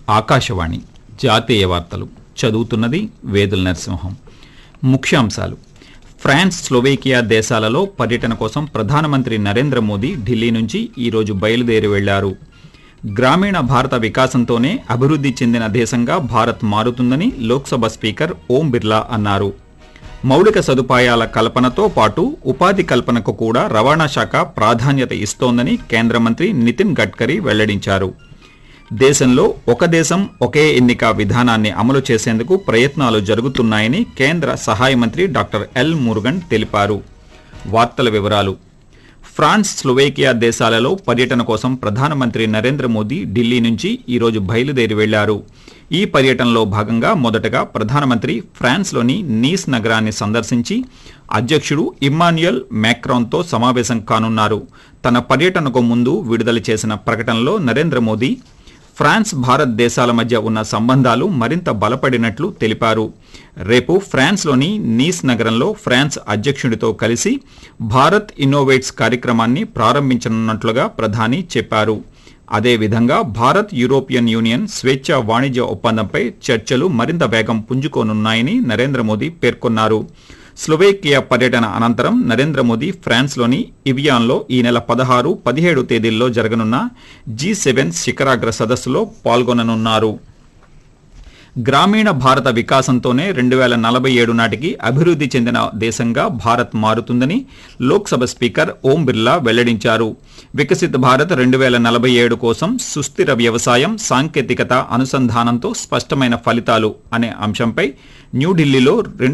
ఆకాశవాణి జాతీయ వార్తలు చదువుతున్నది వేదుల నరసింహం ముఖ్యాంశాలు ఫ్రాన్స్ స్లోవేకియా దేశాలలో పర్యటన కోసం ప్రధానమంత్రి నరేంద్ర మోదీ ఢిల్లీ నుంచి ఈరోజు బయలుదేరి వెళ్లారు గ్రామీణ భారత వికాసంతోనే అభివృద్ధి చెందిన దేశంగా భారత్ మారుతుందని లోక్సభ స్పీకర్ ఓం బిర్లా అన్నారు మౌలిక సదుపాయాల కల్పనతో పాటు ఉపాధి కల్పనకు కూడా రవాణా శాఖ ప్రాధాన్యత ఇస్తోందని కేంద్ర మంత్రి నితిన్ గడ్కరీ వెల్లడించారు దేశంలో ఒక దేశం ఒకే ఎన్నిక విధానాన్ని అమలు చేసేందుకు ప్రయత్నాలు జరుగుతున్నాయని కేంద్ర సహాయ మంత్రి డాక్టర్ ఎల్ మురుగన్ తెలిపారు వార్తల వివరాలు ఫ్రాన్స్ స్లోవేకియా దేశాలలో పర్యటన కోసం ప్రధానమంత్రి నరేంద్ర మోదీ ఢిల్లీ నుంచి ఈరోజు బయలుదేరి వెళ్లారు ఈ పర్యటనలో భాగంగా మొదటగా ప్రధానమంత్రి ఫ్రాన్స్లోని నీస్ నగరాన్ని సందర్శించి అధ్యక్షుడు ఇమ్మాన్యుయల్ మ్యాక్రాన్తో సమావేశం కానున్నారు తన పర్యటనకు ముందు విడుదల చేసిన ప్రకటనలో నరేంద్ర మోదీ ఫ్రాన్స్ భారత్ దేశాల మధ్య ఉన్న సంబంధాలు మరింత బలపడినట్లు తెలిపారు రేపు ఫ్రాన్స్లోని నీస్ నగరంలో ఫ్రాన్స్ అధ్యక్షుడితో కలిసి భారత్ ఇన్నోవేట్స్ కార్యక్రమాన్ని ప్రారంభించనున్నట్లుగా ప్రధాని చెప్పారు అదేవిధంగా భారత్ యూరోపియన్ యూనియన్ స్వేచ్ఛ వాణిజ్య ఒప్పందంపై చర్చలు మరింత వేగం పుంజుకోనున్నాయని నరేంద్ర మోదీ పేర్కొన్నారు స్లోవేకియా పర్యటన అనంతరం నరేంద్ర మోదీ ఫ్రాన్స్లోని ఇవియాన్లో ఈ నెల పదహారు పదిహేడు తేదీల్లో జరగనున్న జీ సెవెన్ శిఖరాగ్ర సదస్సులో పాల్గొననున్నారు గ్రామీణ భారత వికాసంతోనే రెండు వేల నలభై ఏడు నాటికి అభివృద్ధి చెందిన దేశంగా భారత్ మారుతుందని లోక్సభ స్పీకర్ ఓం బిర్లా వెల్లడించారు వికసిత్ భారత్ రెండు వేల నలభై ఏడు కోసం సుస్థిర వ్యవసాయం సాంకేతికత అనుసంధానంతో స్పష్టమైన ఫలితాలు అనే అంశంపై న్యూఢిల్లీలో